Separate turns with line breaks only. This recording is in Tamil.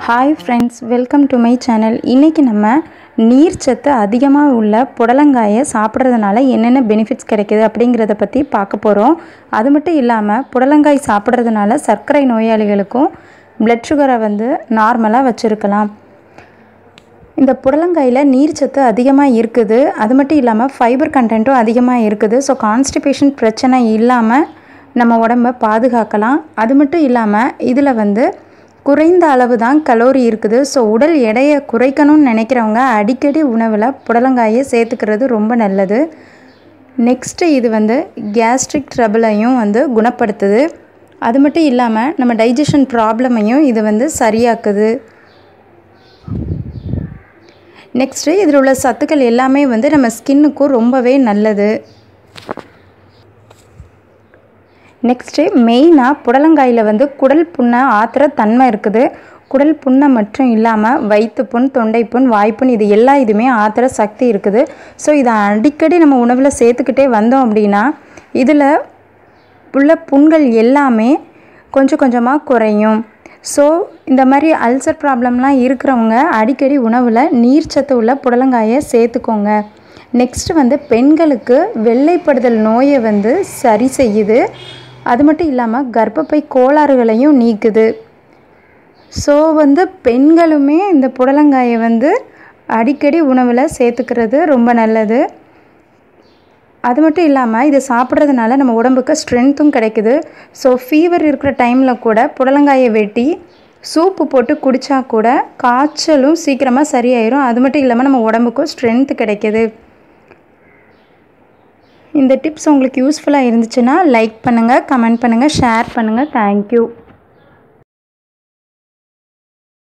hi friends welcome to my channel இன்றைக்கி நம்ம நீர்ச்சத்து அதிகமாக உள்ள புடலங்காயை சாப்பிட்றதுனால என்னென்ன பெனிஃபிட்ஸ் கிடைக்குது அப்படிங்கிறத பற்றி பார்க்க போகிறோம் அது மட்டும் இல்லாமல் புடலங்காய் சாப்பிட்றதுனால சர்க்கரை நோயாளிகளுக்கும் பிளட் சுகரை வந்து நார்மலாக வச்சுருக்கலாம் இந்த புடலங்காயில் நீர்ச்சத்து அதிகமாக இருக்குது அது மட்டும் இல்லாமல் ஃபைபர் கண்டென்ட்டும் அதிகமாக இருக்குது ஸோ கான்ஸ்டிபேஷன் பிரச்சனை இல்லாமல் நம்ம உடம்ப பாதுகாக்கலாம் அது மட்டும் இல்லாமல் இதில் வந்து குறைந்த அளவு தான் கலோரி இருக்குது ஸோ உடல் எடையை குறைக்கணும்னு நினைக்கிறவங்க அடிக்கடி உணவில் புடலங்காயை சேர்த்துக்கிறது ரொம்ப நல்லது நெக்ஸ்ட்டு இது வந்து கேஸ்ட்ரிக் ட்ரபிளையும் வந்து குணப்படுத்துது அது மட்டும் இல்லாமல் நம்ம டைஜஷன் ப்ராப்ளமையும் இது வந்து சரியாக்குது நெக்ஸ்ட்டு இதில் உள்ள சத்துக்கள் எல்லாமே வந்து நம்ம ஸ்கின்னுக்கும் ரொம்பவே நல்லது நெக்ஸ்ட்டு மெயினாக புடலங்காயில் வந்து குடல் புண்ணை ஆத்துற தன்மை இருக்குது குடல் புண்ணை மட்டும் இல்லாமல் வயிற்று புண் தொண்டை புண் வாய்ப்புண் இது எல்லா இதுவுமே ஆத்துற சக்தி இருக்குது ஸோ இதை அடிக்கடி நம்ம உணவில் சேர்த்துக்கிட்டே வந்தோம் அப்படின்னா இதில் உள்ள புண்கள் எல்லாமே கொஞ்சம் கொஞ்சமாக குறையும் ஸோ இந்த மாதிரி அல்சர் ப்ராப்ளம்லாம் இருக்கிறவங்க அடிக்கடி உணவில் நீர்ச்சத்து உள்ள புடலங்காயை சேர்த்துக்கோங்க நெக்ஸ்ட்டு வந்து பெண்களுக்கு வெள்ளைப்படுதல் நோயை வந்து சரி செய்யுது அது மட்டும் இல்லாமல் கர்ப்பப்பை கோளாறுகளையும் நீக்குது ஸோ வந்து பெண்களுமே இந்த புடலங்காயை வந்து அடிக்கடி உணவில் சேர்த்துக்கிறது ரொம்ப நல்லது அது மட்டும் இல்லாமல் இதை சாப்பிட்றதுனால நம்ம உடம்புக்கு ஸ்ட்ரென்த்தும் கிடைக்குது ஸோ ஃபீவர் இருக்கிற டைமில் கூட புடலங்காயை வெட்டி சூப்பு போட்டு குடித்தா கூட காய்ச்சலும் சீக்கிரமாக சரியாயிரும் அது மட்டும் இல்லாமல் நம்ம உடம்புக்கும் ஸ்ட்ரென்த்து கிடைக்கிது இந்த டிப்ஸ் உங்களுக்கு யூஸ்ஃபுல்லாக இருந்துச்சுன்னா லைக் பண்ணுங்கள் கமெண்ட் பண்ணுங்கள் ஷேர் பண்ணுங்கள் தேங்க்யூ